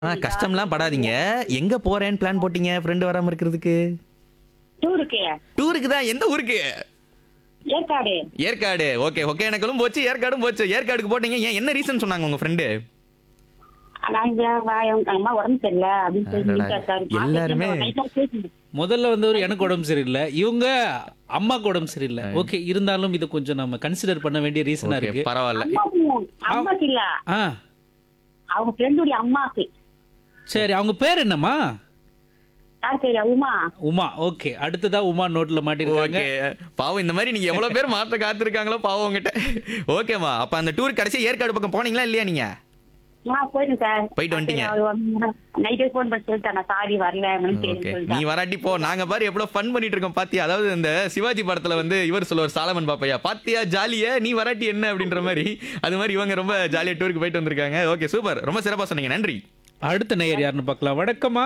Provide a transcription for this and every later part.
ஆ கஷ்டம்லாம் படாதீங்க எங்க போறேன்னு பிளான் போட்டீங்க ஃப்ரெண்டு வராம இருக்கிறதுக்கு டூருக்கு டூருக்கு தான் எந்த ஊருக்கு ஏற்காடு ஏற்காடு ஓகே ஓகே எனக்கும் போச்சு ஏற்காடும் போச்சு ஏற்காடுக்கு போட்டீங்க ஏன் என்ன ரீசன் சொன்னாங்க உங்க ஃப்ரெண்டு நாங்க வா- எங்க அம்மா உடம்பு சரியில்ல அப்படின்னு சொல்லி அடடா. வீட்டுல இருக்காரு. எல்லாருமே. night ஆ பேசிட்டு. முதல்ல வந்து ஒரு எனக்கு உடம்பு சரியில்லை இவங்க அம்மாக்கு உடம்பு சரியில்லை ஓகே இருந்தாலும் இது கொஞ்சம் நம்ம கன்சிடர் பண்ண வேண்டிய ரீசனா ஓகே இருக்கு பரவாயில்ல அம்மாக்கு அம்மாக்கு இல்ல ஆ அவங்க ஃப்ரெண்டுடைய அம்மாக்கு சரி அவங்க பேர் என்னம்மா யார் தெரியா உமா உமா ஓகே அடுத்ததா உமா நோட்ல மாட்டிருக்காங்க ஓகே பாவம் இந்த மாதிரி நீங்க எவ்வளவு பேர் மாத்த காத்திருக்காங்களோ பாவம் உங்ககிட்ட ஓகேமா அப்ப அந்த டூர் கடைசி ஏற்காடு பக்கம் போனீங்களா இல்லையா நீங்க நான் போயிட்டேன் சார் போயிட்டு வந்துட்டீங்க. நைட்டே ஃபோன் பண்ணி சொல்லிட்டேன் நான் சாரி வரல அப்படின்னு ஓகே நீ சொல்லிட்டேன் வராட்டி போ நாங்க பாரு எவ்வளவு ஃபன் பண்ணிட்டு இருக்கோம் பாத்தியா அதாவது இந்த சிவாஜி படத்துல வந்து இவர் சொல்லுவார் சாலமன் பாப்பையா பாத்தியா ஜாலியா நீ வராட்டி என்ன அப்படின்ற மாதிரி அது மாதிரி இவங்க ரொம்ப ஜாலியா டூருக்கு போயிட்டு வந்திருக்காங்க ஓகே சூப்பர் ரொம்ப சிறப்பா சொன்னீங்க நன்றி அடுத்த நேயர் யாருன்னு பார்க்கலாம் வணக்கமா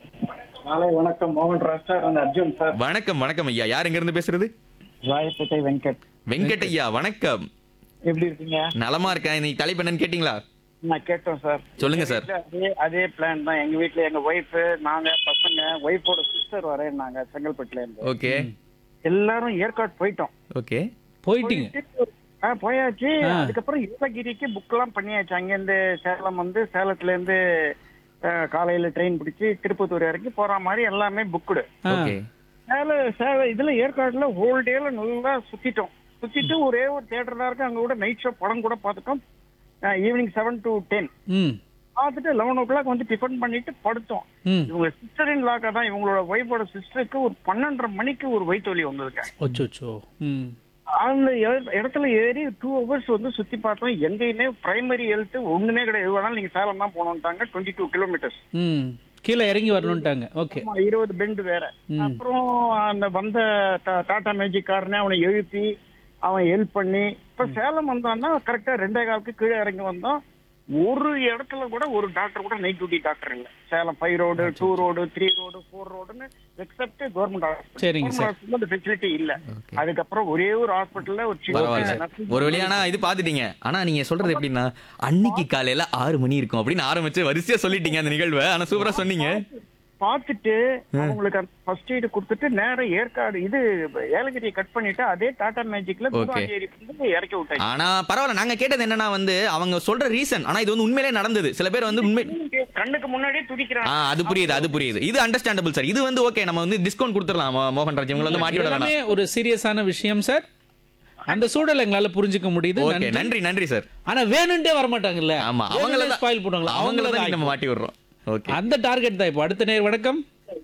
காலை வணக்கம் மோகன் ராஜ் சார் அந்த அர்ஜுன் சார் வணக்கம் வணக்கம் ஐயா யார் எங்க இருந்து பேசுறது ராயப்பேட்டை வெங்கட் வெங்கட் ஐயா வணக்கம் எப்படி இருக்கீங்க நலமா இருக்கேன் இன்னைக்கு தலைப்பு என்னன்னு கேட்டீங்களா நான் கேட்டோம் சார் சொல்லுங்க சார் வீட்ல அதே அதே பிளான் தான் எங்க வீட்ல எங்க ஒய்ஃப் நாங்க பசங்க ஒய்ஃபோட சிஸ்டர் வரேன்னாங்க செங்கல்பட்டுல இருந்து ஓகே எல்லாரும் ஏற்காடு போயிட்டோம் ஓகே போயிட்டீங்க ஆ, போயாச்சு ஆ. அதுக்கப்புறம் யோககிரிக்கு புக் எல்லாம் பண்ணியாச்சு அங்க இருந்து சேலம் வந்து சேலத்துல இருந்து ஆ, காலையில ட்ரெயின் பிடிச்சி திருப்பத்தூர் இறங்கி போற மாதிரி எல்லாமே புக்குடு ஆ. ஓகே சேல சேல இதுல ஏற்காடுல ஹோல் டேல நல்லா சுத்திட்டோம் சுத்திட்டு ஒரே ஒரு தியேட்டர் தான் இருக்கு அங்க கூட நைட் ஷோ படம் கூட பார்த்துட்டோம் ஈவினிங் செவன் டு டென் ம் பார்த்துட்டு லெவன் ஓ கிளாக் வந்து டிஃபன் பண்ணிட்டு படுத்தோம் ம் இவங்க சிஸ்டரின் லாக்கா தான் இவங்களோட ஒய்ஃபோட சிஸ்டருக்கு ஒரு பன்னெண்டரை மணிக்கு ஒரு வயிற்று வலி வந்திருக்க ஒச்சோச்சோ ம் அந்த இட- இடத்துல ஏறி டூ ஹவர்ஸ் வந்து சுத்தி பார்த்தோம் எங்கேயுமே பிரைமரி ஹெல்த் ஒண்ணுமே கிடையாது எது வேணாலும் நீங்க சேலம் தான் போனோம்ட்டாங்க டுவெண்ட்டி டூ கிலோமீட்டர்ஸ் ம் கீழே இறங்கி வரணும்ட்டாங்க ஓகே இருபது பெண்டு வேற அப்புறம் அந்த வந்த டா- டாடா மேஜிக் காரனே அவனை எழுப்பி அவன் ஹெல்ப் பண்ணி இப்ப சேலம் வந்தான்னா கரெக்டா ரெண்டே காலுக்கு கீழே இறங்கி வந்தோம் ஒரு இடத்துல கூட ஒரு டாக்டர் கூட நைட் டியூட்டி டாக்டர் இல்ல Salem five road two road three road four ரோடுன்னு எக்ஸப்ட் கவர்மெண்ட் சரிங்க சார். ஹாஸ்பிட்டல் அந்த ஃபெசிலிட்டி இல்ல அதுக்கப்புறம் ஒரே ஒரு ஹாஸ்பிட்டல்ல ஒரு பரவாயில்ல சின்ன சார் ஒரு வழியானா இது பாத்துட்டீங்க ஆனா நீங்க சொல்றது எப்படின்னா அன்னைக்கு காலையில ஆறு மணி இருக்கும் அப்படின்னு ஆரம்பிச்சு வரிசையா சொல்லிட்டீங்க அந்த நிகழ்வை ஆனா சூப்பரா சொன்னீங்க பார்த்துட்டு அவங்களுக்கு ஃபர்ஸ்ட் எய்டு கொடுத்துட்டு நேரா ஏற்காடு இது ஏலகிரியை கட் பண்ணிட்டு அதே டாடா மேஜிக்ல குருவாஞ்சேரி வந்து இறக்கி விட்டாங்க ஆனா பரவாயில்ல நாங்க கேட்டது என்னன்னா வந்து அவங்க சொல்ற ரீசன் ஆனா இது வந்து உண்மையிலே நடந்தது சில பேர் வந்து உண்மை கண்ணுக்கு முன்னாடியே துடிக்கிறாங்க ஆ அது புரியுது அது புரியுது இது அண்டர்ஸ்டாண்டபிள் சார் இது வந்து ஓகே நம்ம வந்து டிஸ்கவுண்ட் கொடுத்துடலாம் மோ- மோகன் ராஜ் இவங்களை வந்து மாட்டி விட எல்லாமே வேணாம் ஒரு சீரியஸான விஷயம் சார் அந்த சூழலை எங்களால புரிஞ்சுக்க முடியுது ஓகே நன்றி. நன்றி நன்றி சார் ஆனா வேணும்ட்டே வர மாட்டாங்கல்ல ஆமா அவங்கள தான் ஸ்பாயில் பண்ணுவாங்களா அவங்கள அவங்கள தான் நம்ம மாட்டி விடுறோம் ஓகே அந்த டார்கெட் தான் இப்போ அடுத்த நேர் வணக்கம்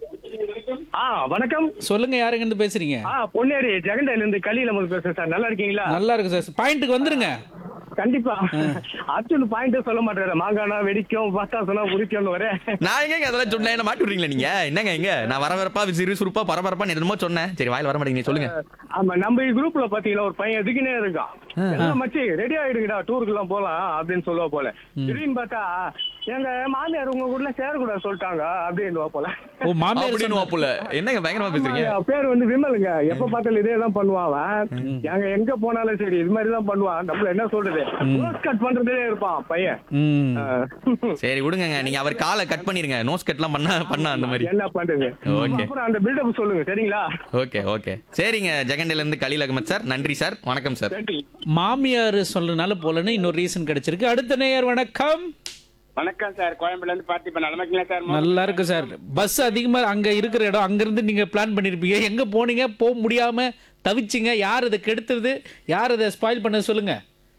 ஆ வணக்கம் சொல்லுங்க யாருங்க இருந்து பேசுறீங்க ஆ பொன்னேரி ஜெகண்டையில இருந்து கலியில முதல் பேசுறேன் சார் நல்லா இருக்கீங்களா நல்லா இருக்கு சார் பாயிண்ட்டுக்கு வந்துருங்க கண்டிப்பா அர்ஜுன் பாயிண்ட் சொல்ல மாட்டாரு மாங்கானா வெடிக்கும் பத்தா சொன்னா உரிக்கும்னு வரேன் நான் எங்க அதெல்லாம் சொன்னேன் என்ன மாட்டி விடுறீங்களா நீங்க என்னங்க எங்க நான் வரவரப்பா சுறுசுறுப்பா பரபரப்பா என்னமோ சொன்னேன் சரி வாயில் வர மாட்டேங்க சொல்லுங்க ஆமா நம்ம குரூப்ல பாத்தீங்கன்னா ஒரு பையன் எதுக்குனே இருக்கான் எல்லாம் மச்சி ரெடி ஆயிடுங்கடா டூருக்கு எல்லாம் போலாம் அப்படின்னு சொல்லுவா போல திடீர்னு பார்த்தா எங்க மாமியார் உங்க கூட சேரக்கூடாது சொல்லிட்டாங்க அப்படின்னு போல ஓ மாமியார் அப்படின்னு சொன்னா- வாப்புல என்னங்க பயங்கரமா பேசுறீங்க ஆமா, பேர் வந்து விமலுங்க எப்ப பார்த்தாலும் இதே தான் பண்ணுவான் அவன் எங்க எங்க போனாலும் சரி இது மாதிரி தான் பண்ணுவான் நம்மள என்ன சொல்றது கட் பண்றதே இருப்பான் பையன் ம் ஆ. சரி விடுங்க நீங்க அவர் காலை கட் பண்ணிருங்க நோஸ் கட்லாம் பண்ணா பண்ணா அந்த மாதிரி என்ன பண்றது Okay. அப்புறம் அந்த பில்டப் சொல்லுங்க சரிங்களா ஓகே ஓகே சரிங்க ஜெகண்டில இருந்து கலீல் அகமத் சார் நன்றி சார் வணக்கம் சார் நன்றி மாமியார் சொல்றதுனால போலன்னு இன்னொரு ரீசன் கிடைச்சிருக்கு அடுத்த நேயர் வணக்கம் வணக்கம் சார் கோயம்புல இருந்து பார்த்திபன் நல்லா இருக்கீங்களா சார் நல்லா இருக்கு சார் பஸ் அதிகமா அங்க இருக்கிற இடம் அங்க இருந்து நீங்க பிளான் பண்ணிருப்பீங்க எங்க போனீங்க போக முடியாம தவிச்சிங்க யார் இதை கெடுத்தது யார் இதை ஸ்பாயில் பண்ணது சொல்லுங்க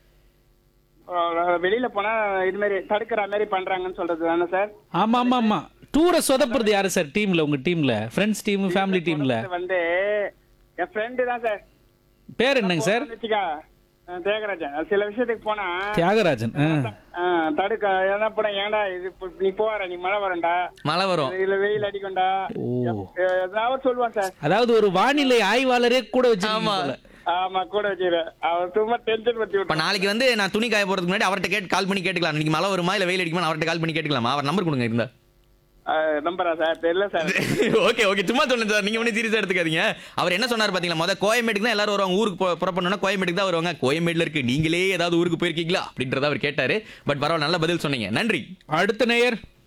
அஹ் வெளியில போனா இது மாதிரி தடுக்கிற மாதிரி பண்றாங்கன்னு சொல்றது தானே சார் ஆமா ஆமா ஆமா டூரை சொதப்புறது யாரு சார் டீம்ல உங்க டீம்ல ஃப்ரெண்ட்ஸ் டீம் ஃபேமிலி டீம்ல இது வந்து என் ஃப்ரெண்டு தான் சார் பேர் என்னங்க சார் வச்சுக்கா அஹ் தியாகராஜன் அது சில விஷயத்துக்கு போனா தியாகராஜன் ஆ. அஹ் தடுக்க என்ன போன ஏன்டா இது இப்ப நீ போற நீ மழை வரண்டா மழை வரும் இல்ல வெயில் அடிக்கும்டா ஓ அஹ் ஏதாவது சொல்லுவான் சார் அதாவது ஒரு வானிலை ஆய்வாளரே கூட வச்சு ஆமா. ஆமா கூட வச்சுக்கிறேன் அவர் சும்மா டென்ஷன் பத்தி இப்ப விட்டு நாளைக்கு வந்து நான் துணி காய போறதுக்கு முன்னாடி அவர்ட்ட கேட்டு கால் பண்ணி கேட்டுக்கலாம் இன்னைக்கு மழை வருமா இல்ல வெயில் அடிக்குமா அவர்ட்ட கால் பண்ணி கேட்டுக்கலாமா அவர் நம்பர் கொடுங்க இருந்தா நம்பரா சார் தெரியல சார் ஓகே ஓகே சும்மா சொன்னேன் சார் நீங்க ஒன்றும் சீரியஸா எடுத்துக்காதீங்க அவர் என்ன சொன்னார் பாத்தீங்களா முத கோயம்பேட்டுக்கு தான் எல்லாரும் வருவாங்க ஊருக்கு போ- புறப்படணும்னா கோயம்பேட்டுக்கு தான் வருவாங்க கோயம்பேடுல இருக்கு நீங்களே ஏதாவது ஊருக்கு போயிருக்கீங்களா அப்படின்றத அவர் கேட்டாரு பட் பரவாயில்ல நல்ல பதில் சொன்னீங்க நன்றி அடுத்த நேயர்